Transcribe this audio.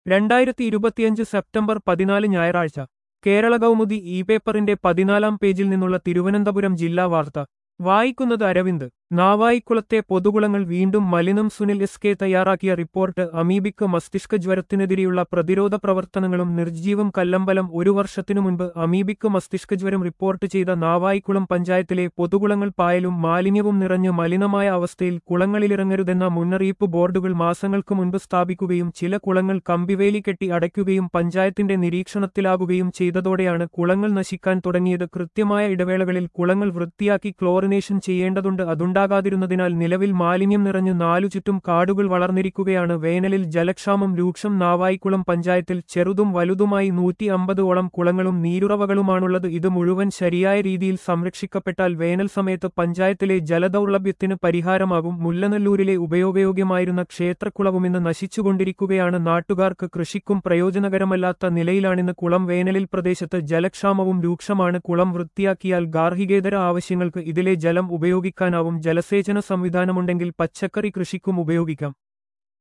രണ്ടായിരത്തി ഇരുപത്തിയഞ്ച് സെപ്റ്റംബർ പതിനാല് ഞായറാഴ്ച കേരള കൗമുദി ഇ പേപ്പറിന്റെ പതിനാലാം പേജിൽ നിന്നുള്ള തിരുവനന്തപുരം ജില്ലാ വാർത്ത വായിക്കുന്നത് അരവിന്ദ് നാവായിക്കുളത്തെ പൊതുകുളങ്ങൾ വീണ്ടും മലിനം സുനിൽ എസ് കെ തയ്യാറാക്കിയ റിപ്പോർട്ട് അമീബിക്ക് മസ്തിഷ്ക ജ്വരത്തിനെതിരെയുള്ള പ്രതിരോധ പ്രവർത്തനങ്ങളും നിർജ്ജീവം കല്ലമ്പലം ഒരു വർഷത്തിനു മുൻപ് അമീബിക്ക് മസ്തിഷ്ക ജ്വരം റിപ്പോർട്ട് ചെയ്ത നാവായിക്കുളം പഞ്ചായത്തിലെ പൊതുകുളങ്ങൾ പായലും മാലിന്യവും നിറഞ്ഞ് മലിനമായ അവസ്ഥയിൽ കുളങ്ങളിലിറങ്ങരുതെന്ന മുന്നറിയിപ്പ് ബോർഡുകൾ മാസങ്ങൾക്ക് മുൻപ് സ്ഥാപിക്കുകയും ചില കുളങ്ങൾ കമ്പിവേലി കെട്ടി അടയ്ക്കുകയും പഞ്ചായത്തിന്റെ നിരീക്ഷണത്തിലാകുകയും ചെയ്തതോടെയാണ് കുളങ്ങൾ നശിക്കാൻ തുടങ്ങിയത് കൃത്യമായ ഇടവേളകളിൽ കുളങ്ങൾ വൃത്തിയാക്കി ക്ലോറിനേഷൻ ചെയ്യേണ്ടതുണ്ട് അതുണ്ടാകാതിരുന്നതിനാൽ നിലവിൽ മാലിന്യം നിറഞ്ഞ് നാലു ചുറ്റും കാടുകൾ വളർന്നിരിക്കുകയാണ് വേനലിൽ ജലക്ഷാമം രൂക്ഷം നാവായിക്കുളം പഞ്ചായത്തിൽ ചെറുതും വലുതുമായി നൂറ്റി അമ്പതോളം കുളങ്ങളും നീരുറവകളുമാണുള്ളത് ഇത് മുഴുവൻ ശരിയായ രീതിയിൽ സംരക്ഷിക്കപ്പെട്ടാൽ വേനൽ സമയത്ത് പഞ്ചായത്തിലെ ജലദൗർലഭ്യത്തിന് പരിഹാരമാകും മുല്ലനെല്ലൂരിലെ ഉപയോഗയോഗ്യമായിരുന്ന ക്ഷേത്രക്കുളവും ഇന്ന് നശിച്ചുകൊണ്ടിരിക്കുകയാണ് നാട്ടുകാർക്ക് കൃഷിക്കും പ്രയോജനകരമല്ലാത്ത നിലയിലാണിന്ന് കുളം വേനലിൽ പ്രദേശത്ത് ജലക്ഷാമവും രൂക്ഷമാണ് കുളം വൃത്തിയാക്കിയാൽ ഗാർഹികേതര ആവശ്യങ്ങൾക്ക് ഇതിലെ ജലം ഉപയോഗിക്കാനാവും ജലസേചന സംവിധാനമുണ്ടെങ്കിൽ പച്ചക്കറി കൃഷിക്കും ഉപയോഗിക്കാം